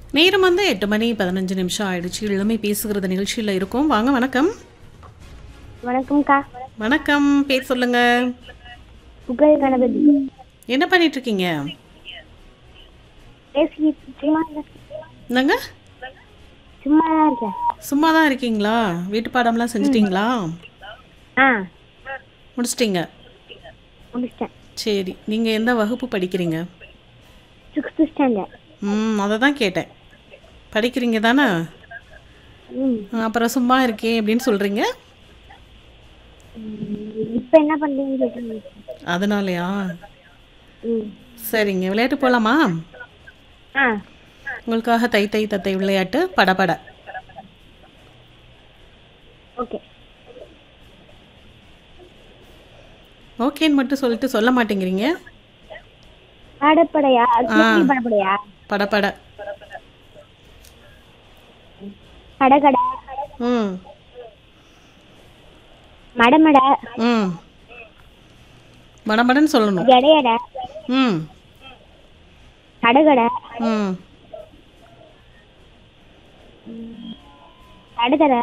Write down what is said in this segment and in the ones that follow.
நேரம் வந்து எட்டு மணி பதினஞ்சு நிமிஷம் ஆயிடுச்சு இளமை பேசுகிறது நிகழ்ச்சியில் இருக்கோம் வாங்க வணக்கம் வணக்கம்க்கா வணக்கம் பேர் சொல்லுங்க புகழ் கணபதி என்ன பண்ணிட்டு இருக்கீங்க பேசி சும்மா என்னங்க சும்மா தான் இருக்கேன் சும்மா தான் இருக்கீங்களா வீட்டு பாடம்லாம் செஞ்சிட்டிங்களா ஆ முடிச்சிட்டிங்க முடிச்சிட்டேன் சரி நீங்கள் எந்த வகுப்பு படிக்கிறீங்க சிக்ஸ்த்து ஸ்டாண்டர்ட் ம் அதை தான் கேட்டேன் படிக்கிறீங்க தானே ம் அப்புறம் சும்மா இருக்கே அப்படின்னு சொல்கிறீங்க இப்போ என்ன பண்ணுறீங்கன்னு கேட்டீங்க அதனாலயா ம் சரிங்க விளையாட்டு போகலாமா ஆ உங்களுக்காக தை தை தத்தை விளையாட்டு படபட ஓகே ஓகேன்னு மட்டும் சொல்லிட்டு சொல்ல மாட்டேங்கிறீங்க பாடப்படையா கேள்வி பாடப்படையா படபட கடகடை ம் மடமடை ம் மடமடன்னு சொல்லணும் எடையடை ம் கடகடை ம் கடத்தரை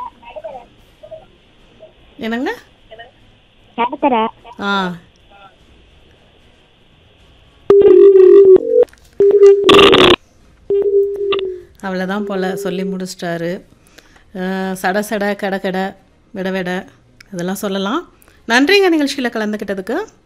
என்னங்க கடத்தரை ஆ அவ்வளோதான் போல் சொல்லி முடிச்சிட்டாரு அஹ், சட சட கட கட விட விட இதெல்லாம் சொல்லலாம் நன்றிங்க நிகழ்ச்சியில் கலந்துக்கிட்டதுக்கு